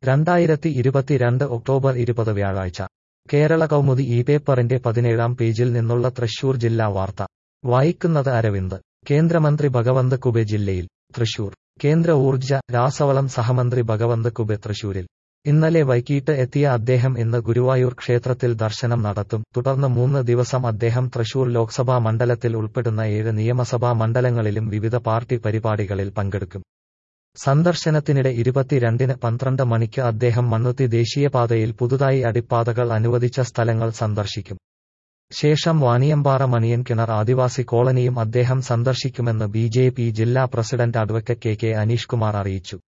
രണ്ടായിരത്തി ഇരുപത്തിരണ്ട് ഒക്ടോബർ ഇരുപത് വ്യാഴാഴ്ച കേരള കൗമുദി ഈ പേപ്പറിന്റെ പതിനേഴാം പേജിൽ നിന്നുള്ള തൃശൂർ ജില്ലാ വാർത്ത വായിക്കുന്നത് അരവിന്ദ് കേന്ദ്രമന്ത്രി ഭഗവന്ത് കുബെ ജില്ലയിൽ തൃശൂർ കേന്ദ്ര ഊർജ്ജ രാസവളം സഹമന്ത്രി ഭഗവന്ത് കുബെ തൃശൂരിൽ ഇന്നലെ വൈകിട്ട് എത്തിയ അദ്ദേഹം ഇന്ന് ഗുരുവായൂർ ക്ഷേത്രത്തിൽ ദർശനം നടത്തും തുടർന്ന് മൂന്ന് ദിവസം അദ്ദേഹം തൃശൂർ ലോക്സഭാ മണ്ഡലത്തിൽ ഉൾപ്പെടുന്ന ഏഴ് നിയമസഭാ മണ്ഡലങ്ങളിലും വിവിധ പാർട്ടി പരിപാടികളിൽ പങ്കെടുക്കും സന്ദർശനത്തിനിടെ ഇരുപത്തിരണ്ടിന് പന്ത്രണ്ട് മണിക്ക് അദ്ദേഹം മണ്ണുത്തി ദേശീയപാതയിൽ പുതുതായി അടിപ്പാതകൾ അനുവദിച്ച സ്ഥലങ്ങൾ സന്ദർശിക്കും ശേഷം വാണിയമ്പാറ മണിയൻ കിണർ ആദിവാസി കോളനിയും അദ്ദേഹം സന്ദർശിക്കുമെന്ന് ബി ജെ പി ജില്ലാ president advocate K K Aneesh Kumar അറിയിച്ചു